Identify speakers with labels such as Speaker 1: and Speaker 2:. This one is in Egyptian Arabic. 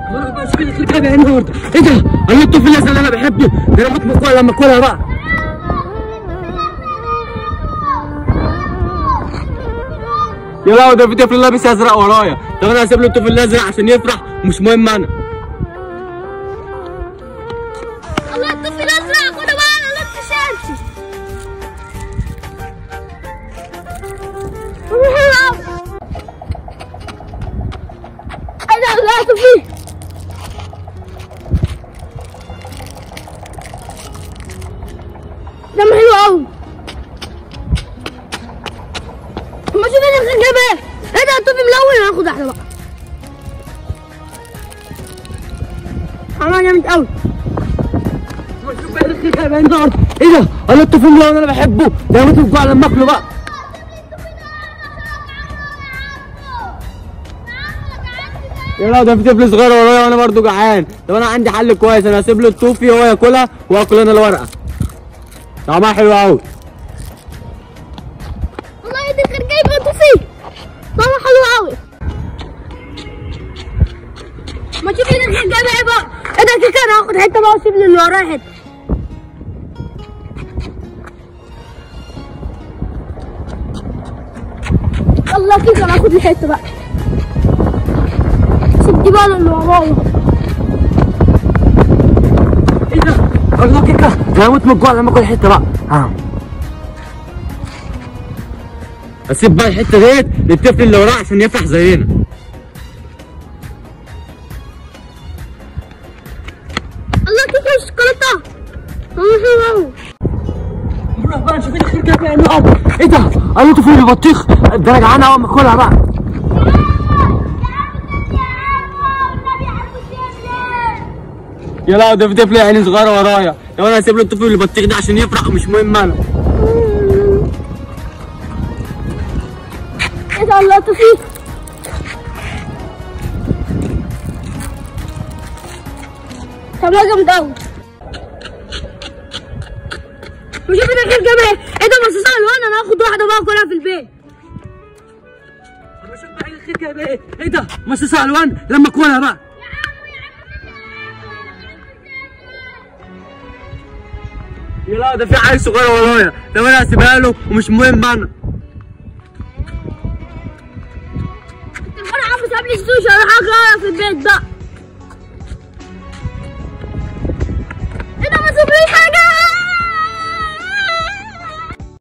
Speaker 1: خلاص بقى شوف الخير جايب ايه النهارده ايه ده انا الطفل الازرق اللي انا بحبه ده انا بطلب لما اكلها بقى يا لهوي ده في طفل لابس ازرق ورايا طب انا هسيب له الطفل الازرق عشان يفرح ومش مهم انا
Speaker 2: الله الطفل الازرق خده بقى انا لابس شمسي انا طلعت فيه دم حلو قوي ما شوف انا الخير جايب ايه ايه ده الطفل ملون انا هاخد واحده بقى عمال جامد قوي
Speaker 1: شوف بقى الخير جايب ايه النهارده ايه ده انا الطفل اللي انا بحبه ده انا بطلب بقى لما اكله بقى يا لا ده في طفل صغير ورايا وانا برضو جعان طب انا عندي حل كويس انا هسيب له التوفي هو ياكلها واكل انا الورقه طعمها حلو قوي
Speaker 2: والله دي الخير جايبه طفي طعمه حلو قوي ما تشوف لي الخير جايبه ايه بقى ايه ده كده انا هاخد حته بقى واسيب لي اللي ورايا حته الله كده انا هاخد لي حته بقى سيب دي بقى اللي ورايا
Speaker 1: ايه ده الله كده انا هموت من الجوع لما اكل الحته بقى ها اسيب بقى الحته ديت للطفل اللي وراه عشان يفرح زينا
Speaker 2: الله كده الشوكولاته الله حلو قوي
Speaker 1: نروح بقى نشوف الخير جايب ايه النهارده ايه ده انا طفل البطيخ ده انا جعان اول ما اكلها بقى يا لا ده في طفل عيني صغيره ورايا لو انا هسيب له الطفل البطيخ ده عشان يفرح ومش مهم انا
Speaker 2: ايه ده الله طفي طعمها جامد قوي وشوف انا الخير جايب ايه ايه ده مصاصة الوان انا هاخد واحده بقى اكلها في البيت
Speaker 1: طب شوف بقى الخير جايب ايه ايه ده مصاصة الوان لما اكلها بقى يا لا ده في عيل صغير ورايا طب انا هسيبها له ومش مهم انا
Speaker 2: التليفون يا عم ساب لي السوشي اروح اكلها في البيت بقى ايه ده ما سابليش حاجه